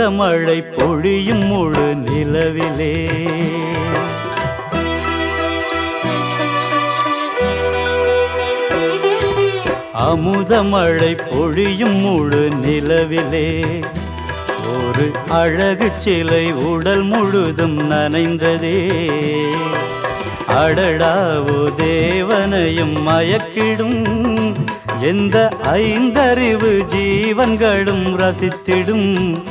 அமுதமழை பொழியும் முழு நிலவிலே அமுதமழை பொழியும் முழு நிலவிலே ஒரு அழகு சிலை உடல் முழுதும் நனைந்ததே அடடாவோ தேவனையும் மயக்கிடும் எந்த ஐந்தறிவு ஜீவன்களும் ரசித்திடும்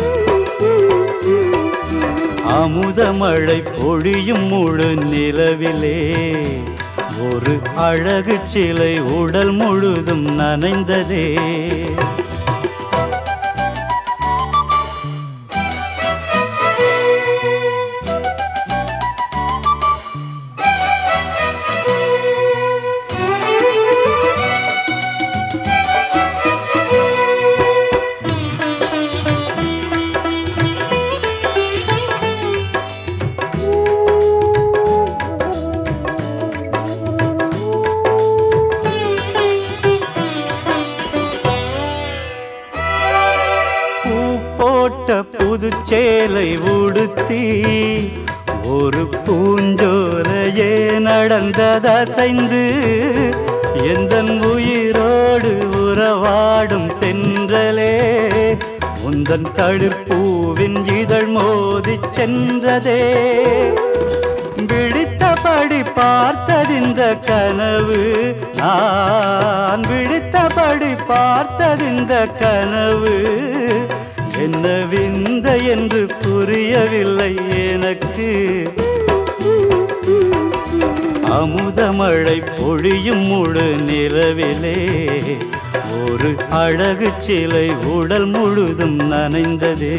அமுதமழை பொழியும் முழு நிலவிலே ஒரு அழகு சிலை உடல் முழுதும் நனைந்ததே பூ போட்ட புதுச்சேலை உடுத்தி ஒரு பூஞ்சோலையே நடந்ததசைந்து எந்த உயிரோடு உறவாடும் தென்றலே உந்தன் தளிர்பூவின் இதழ் மோதிச் சென்றதே விழித்தபடி பார்த்ததிந்த கனவு நான் விழித்தபடி பார்த்ததிந்த கனவு என்ன விந்த என்று புரியவில்லை எனக்கு அமுதமழை பொழியும் முழு நிலவிலே ஒரு அழகு சிலை உடல் முழுதும் நனைந்ததே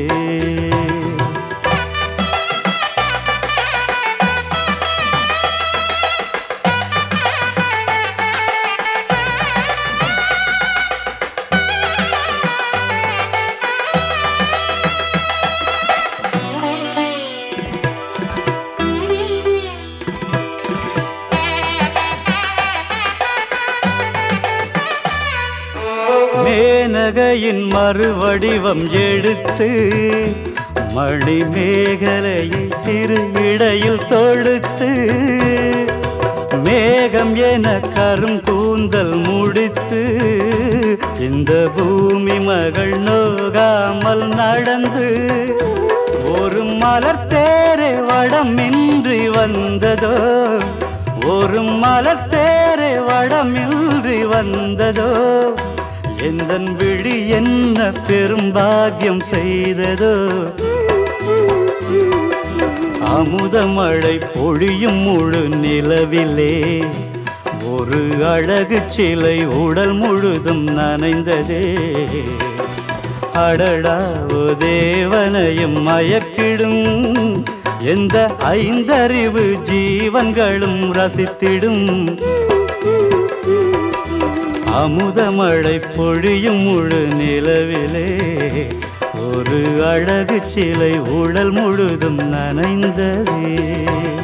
மேனகையின் மறுவடிவம் எடுத்து மணி மேகலையை சிறு இடையில் தொடுத்து மேகம் என கரும் கூந்தல் முடித்து இந்த பூமி மகள் நோகாமல் நடந்து ஒரு மலர் தேரை வடமின்றி வந்ததோ ஒரு மலர் தேரை வடமின்றி வந்ததோ எந்தன் விழி என்ன பெரும்பாக்கியம் செய்ததோ அமுதமழை பொழியும் முழு நிலவிலே ஒரு அழகு சிலை உடல் முழுதும் நனைந்ததே அடடா ஓ தேவனையும் மயக்கிடும் எந்த ஐந்தறிவு ஜீவன்களும் ரசித்திடும் அமுதமழை பொழியும் முழு நிலவிலே ஒரு அழகு சிலை உடல் முழுதும் நனைந்ததே